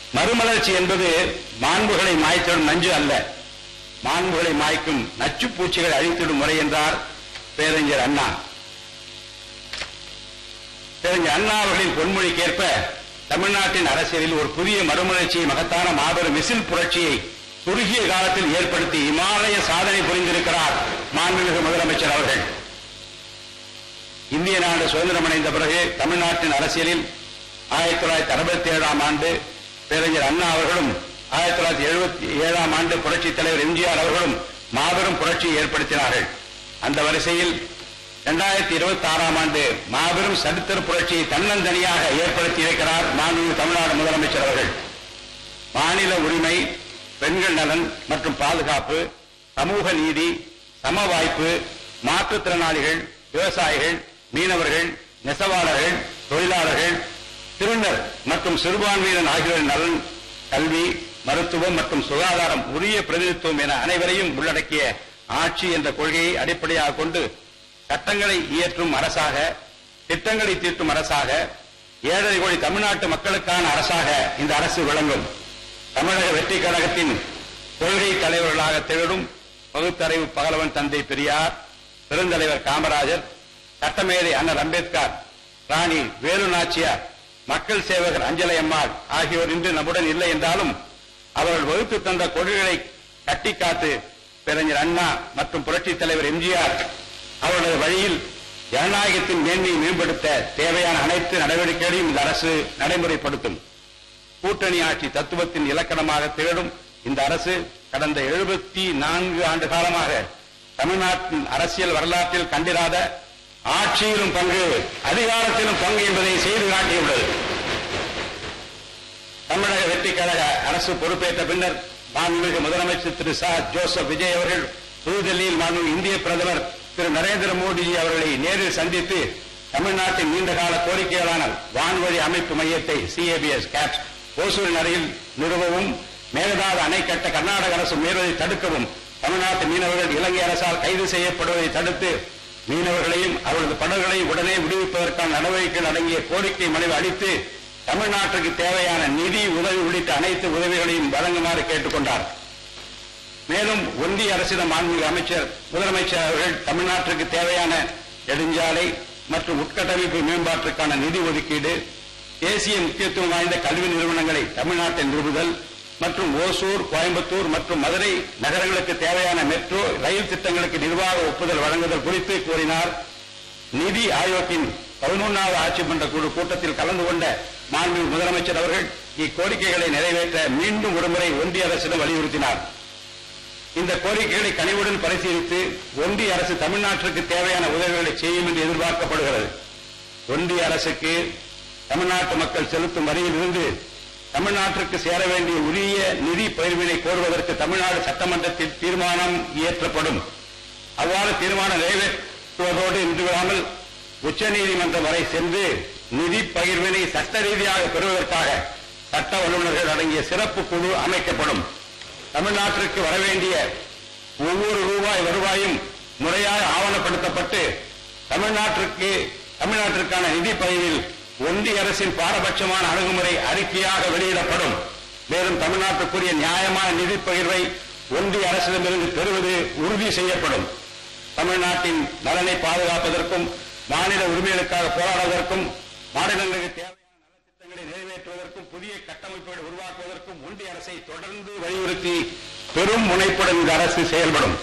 மறுமலர்ச்சி என்பது மாண்புகளை மாய்த்திடும் நஞ்சு அல்ல மாண்புகளை மாய்க்கும் நச்சு பூச்சிகளை அழித்திடும் முறை என்றார் பேரறிஞர் அண்ணா பேரறிஞர் அண்ணா அவர்களின் பொன்மொழிக்கேற்ப தமிழ்நாட்டின் அரசியலில் ஒரு புதிய மறுமலர்ச்சியை மகத்தான மாபெரும் விசில் புரட்சியை குறுகிய காலத்தில் ஏற்படுத்தி இமாலய சாதனை புரிந்திருக்கிறார் மாண்புமிகு முதலமைச்சர் அவர்கள் இந்திய நாடு சுதந்திரம் அடைந்த பிறகு தமிழ்நாட்டின் அரசியலில் ஆயிரத்தி தொள்ளாயிரத்தி அறுபத்தி ஏழாம் ஆண்டு பேரறிஞர் அண்ணா அவர்களும் ஆயிரத்தி தொள்ளாயிரத்தி எழுபத்தி ஏழாம் ஆண்டு புரட்சித் தலைவர் எம்ஜிஆர் அவர்களும் மாபெரும் புரட்சியை ஏற்படுத்தினார்கள் அந்த வரிசையில் இரண்டாயிரத்தி இருபத்தி ஆறாம் ஆண்டு மாபெரும் சரித்திர புரட்சியை தன்னந்தனியாக ஏற்படுத்தி இருக்கிறார் மாண்புமிகு தமிழ்நாடு முதலமைச்சர் அவர்கள் மாநில உரிமை பெண்கள் நலன் மற்றும் பாதுகாப்பு சமூக நீதி சம வாய்ப்பு மாற்றுத்திறனாளிகள் விவசாயிகள் மீனவர்கள் நெசவாளர்கள் தொழிலாளர்கள் திருநர் மற்றும் சிறுபான்மையினர் ஆகியோரின் நலன் கல்வி மருத்துவம் மற்றும் சுகாதாரம் உரிய பிரதிநிதித்துவம் என அனைவரையும் உள்ளடக்கிய ஆட்சி என்ற கொள்கையை அடிப்படையாக கொண்டு சட்டங்களை இயற்றும் அரசாக திட்டங்களை தீர்க்கும் அரசாக ஏழரை கோடி தமிழ்நாட்டு மக்களுக்கான அரசாக இந்த அரசு விளங்கும் தமிழக வெற்றி கழகத்தின் கொள்கை தலைவர்களாக திகழும் பகுத்தறிவு பகலவன் தந்தை பெரியார் பெருந்தலைவர் காமராஜர் சட்டமேதை அண்ணல் அம்பேத்கர் ராணி வேலு நாச்சியார் மக்கள் சேவகர் அஞ்சலை அம்மாள் ஆகியோர் இன்று நம்முடன் இல்லை என்றாலும் அவர்கள் வகுத்து தந்த கொள்கைகளை கட்டி காத்து பேரறிஞர் அண்ணா மற்றும் புரட்சித் தலைவர் எம்ஜிஆர் அவரது வழியில் ஜனநாயகத்தின் மேன்மையை மேம்படுத்த தேவையான அனைத்து நடவடிக்கைகளையும் இந்த அரசு நடைமுறைப்படுத்தும் கூட்டணி ஆட்சி தத்துவத்தின் இலக்கணமாக திகழும் இந்த அரசு கடந்த எழுபத்தி நான்கு ஆண்டு காலமாக தமிழ்நாட்டின் அரசியல் வரலாற்றில் கண்டிராத ஆட்சியிலும் பங்கு அதிகாரத்திலும் பங்கு என்பதை செய்து காட்டியுள்ளது தமிழக வெற்றி கழக அரசு பொறுப்பேற்ற பின்னர் மாண்புமிகு முதலமைச்சர் திரு ச ஜோசப் விஜய் அவர்கள் புதுதில்லியில் மாண்புமிகு இந்திய பிரதமர் திரு நரேந்திர மோடிஜி அவர்களை நேரில் சந்தித்து தமிழ்நாட்டின் நீண்டகால கோரிக்கைகளான வான்வழி அமைப்பு மையத்தை சிஏபிஎஸ் கேப்ஸ் ஓசூரின் அருகில் நிறுவவும் மேகதாது அணை கட்ட கர்நாடக அரசு முயல்வதை தடுக்கவும் தமிழ்நாட்டு மீனவர்கள் இலங்கை அரசால் கைது செய்யப்படுவதை தடுத்து மீனவர்களையும் அவரது படகுகளையும் உடனே விடுவிப்பதற்கான நடவடிக்கைகள் அடங்கிய கோரிக்கை மனுவை அளித்து தமிழ்நாட்டுக்கு தேவையான நிதி உதவி உள்ளிட்ட அனைத்து உதவிகளையும் வழங்குமாறு கேட்டுக்கொண்டார் மேலும் ஒன்றிய அரசிடம் மாண்புமிகு அமைச்சர் முதலமைச்சர் அவர்கள் தமிழ்நாட்டிற்கு தேவையான நெடுஞ்சாலை மற்றும் உட்கட்டமைப்பு மேம்பாட்டிற்கான நிதி ஒதுக்கீடு தேசிய முக்கியத்துவம் வாய்ந்த கல்வி நிறுவனங்களை தமிழ்நாட்டில் நிறுவுதல் மற்றும் ஓசூர் கோயம்புத்தூர் மற்றும் மதுரை நகரங்களுக்கு தேவையான மெட்ரோ ரயில் திட்டங்களுக்கு நிர்வாக ஒப்புதல் வழங்குதல் குறித்து கூறினார் நிதி ஆயோக்கின் பதினொன்றாவது ஆட்சி மன்ற குழு கூட்டத்தில் கலந்து கொண்ட மாண்புமிகு முதலமைச்சர் அவர்கள் இக்கோரிக்கைகளை நிறைவேற்ற மீண்டும் ஒருமுறை ஒன்றிய அரசிடம் வலியுறுத்தினார் இந்த கோரிக்கைகளை கனிவுடன் பரிசீலித்து ஒன்றிய அரசு தமிழ்நாட்டிற்கு தேவையான உதவிகளை செய்யும் என்று எதிர்பார்க்கப்படுகிறது ஒன்றிய அரசுக்கு தமிழ்நாட்டு மக்கள் செலுத்தும் வரியிலிருந்து தமிழ்நாட்டிற்கு சேர வேண்டிய உரிய நிதி பகிர்வினை கோருவதற்கு தமிழ்நாடு சட்டமன்றத்தில் தீர்மானம் இயற்றப்படும் அவ்வாறு தீர்மானம் நிறைவேற்றுவதோடு இன்று விடாமல் உச்சநீதிமன்றம் வரை சென்று நிதி பகிர்வினை சட்ட ரீதியாக பெறுவதற்காக சட்ட வல்லுநர்கள் அடங்கிய சிறப்பு குழு அமைக்கப்படும் தமிழ்நாட்டிற்கு வரவேண்டிய ஒவ்வொரு ரூபாய் வருவாயும் முறையாக ஆவணப்படுத்தப்பட்டு தமிழ்நாட்டிற்கு தமிழ்நாட்டிற்கான நிதி பகிர்வில் ஒன்றிய அரசின் பாரபட்சமான அணுகுமுறை அறிக்கையாக வெளியிடப்படும் மேலும் தமிழ்நாட்டுக்குரிய நியாயமான நிதி பகிர்வை ஒன்றிய அரசிடமிருந்து பெறுவது உறுதி செய்யப்படும் தமிழ்நாட்டின் நலனை பாதுகாப்பதற்கும் மாநில உரிமைகளுக்காக போராடுவதற்கும் மாநிலங்களுக்கு தேவையான நலத்திட்டங்களை நிறைவேற்றுவதற்கும் புதிய கட்டமைப்புகளை உருவாக்குவதற்கும் ஒன்றிய அரசை தொடர்ந்து வலியுறுத்தி பெரும் முனைப்புடன் இந்த அரசு செயல்படும்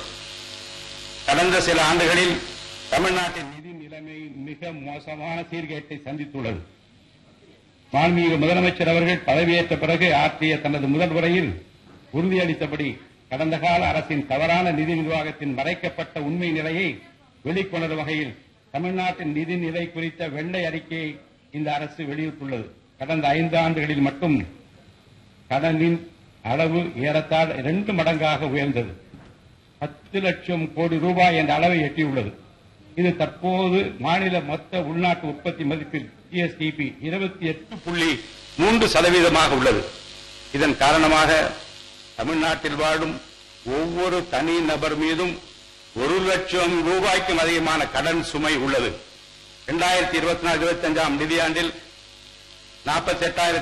கடந்த சில ஆண்டுகளில் தமிழ்நாட்டின் நிதி நிலைமை மிக மோசமான சீர்கேட்டை சந்தித்துள்ளது மாண்புமிகு முதலமைச்சர் அவர்கள் பதவியேற்ற பிறகு ஆற்றிய தனது முதல் உரையில் உறுதியளித்தபடி கடந்த கால அரசின் தவறான நிதி நிர்வாகத்தின் மறைக்கப்பட்ட உண்மை நிலையை வெளிக்கொணரும் வகையில் தமிழ்நாட்டின் நிதி நிலை குறித்த வெள்ளை அறிக்கையை இந்த அரசு வெளியிட்டுள்ளது கடந்த ஐந்து ஆண்டுகளில் மட்டும் கடனின் அளவு ஏறத்தாழ இரண்டு மடங்காக உயர்ந்தது பத்து லட்சம் கோடி ரூபாய் என்ற அளவை எட்டியுள்ளது இது தற்போது மாநில மொத்த உள்நாட்டு உற்பத்தி மதிப்பில் ஜிஎஸ்டிபி இருபத்தி எட்டு புள்ளி மூன்று சதவீதமாக உள்ளது இதன் காரணமாக தமிழ்நாட்டில் வாழும் ஒவ்வொரு தனி நபர் மீதும் ஒரு லட்சம் ரூபாய்க்கும் அதிகமான கடன் சுமை உள்ளது இரண்டாயிரத்தி இருபத்தி நாலு இருபத்தி அஞ்சாம் நிதியாண்டில் நாற்பத்தி எட்டாயிரத்தி